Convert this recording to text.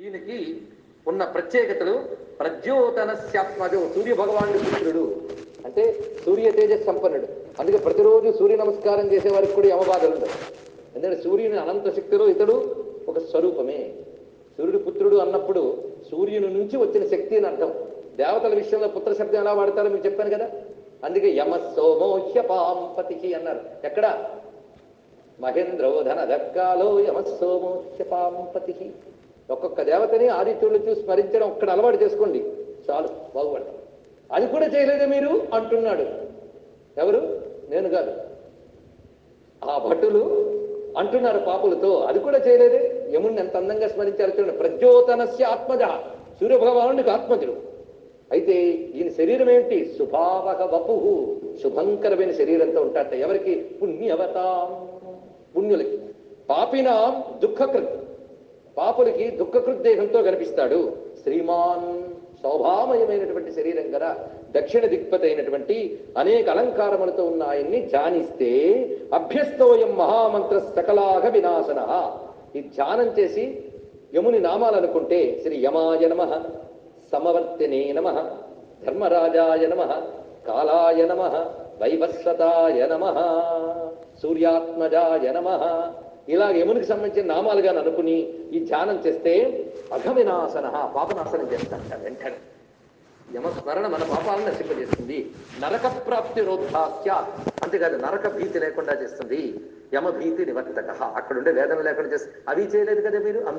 ఈయనకి ఉన్న ప్రత్యేకతలు ప్రద్యోతనస్యాత్మజో సూర్య భగవానుడి పుత్రుడు అంటే సూర్య తేజస్ సంపన్నుడు అందుకే ప్రతిరోజు సూర్య నమస్కారం చేసే వారికి కూడా యమబాధలు ఉండవు ఎందుకంటే సూర్యుని అనంత శక్తిలో ఇతడు ఒక స్వరూపమే సూర్యుడు పుత్రుడు అన్నప్పుడు సూర్యుని నుంచి వచ్చిన శక్తి అని అర్థం దేవతల విషయంలో పుత్ర శబ్దం ఎలా వాడతారో మీకు చెప్పాను కదా అందుకే యమ సోమోహ్య పాంపతి అన్నారు ఎక్కడ మహేంద్రోధన దక్కాలో యమ సోమోహ్య పాంపతి ఒక్కొక్క దేవతని ఆదిత్యుడు చూసి స్మరించడం ఒక్కడ అలవాటు చేసుకోండి చాలు బాగుపడతాం అది కూడా చేయలేదే మీరు అంటున్నాడు ఎవరు నేను కాదు ఆ భటులు అంటున్నారు పాపులతో అది కూడా చేయలేదే యముణ్ణి ఎంత అందంగా స్మరించారు చూడండి ప్రజ్యోతనస్య ఆత్మజ సూర్యభగవానుడికి ఆత్మజుడు అయితే ఈయన శరీరం ఏంటి శుభావక వపు శుభంకరమైన శరీరంతో ఉంటాట ఎవరికి పుణ్యవతాం పుణ్యులకి పాపినాం దుఃఖకృత్ పాపులకి దుఃఖకృత్ దేహంతో కనిపిస్తాడు శ్రీమాన్ శోభామయమైనటువంటి శరీరం గల దక్షిణ దిక్పతి అయినటువంటి అనేక అలంకారములతో ఉన్న ఆయన్ని ధ్యానిస్తే అభ్యస్తోయం మహామంత్ర సకలాగ వినాశన ఈ ధ్యానం చేసి యముని నామాలు అనుకుంటే శ్రీ యమాయ నమ సమవర్తినే నమ ధర్మరాజాయ నమ కాలాయ నమ వైవస్వతాయ నమ సూర్యాత్మజాయ నమ ఇలా యమునికి సంబంధించిన నామాలుగా అనుకుని ఈ ధ్యానం చేస్తే అఘవినాశన పాపనాశనం చేస్తాడు వెంటనే యమస్మరణ మన పాపాలను నశింపజేస్తుంది నరక ప్రాప్తి రోధాస్య అంతేకాదు నరక భీతి లేకుండా చేస్తుంది యమ భీతి నివర్తక అక్కడ ఉండే వేదన లేకుండా చేస్తుంది అవి చేయలేదు కదా మీరు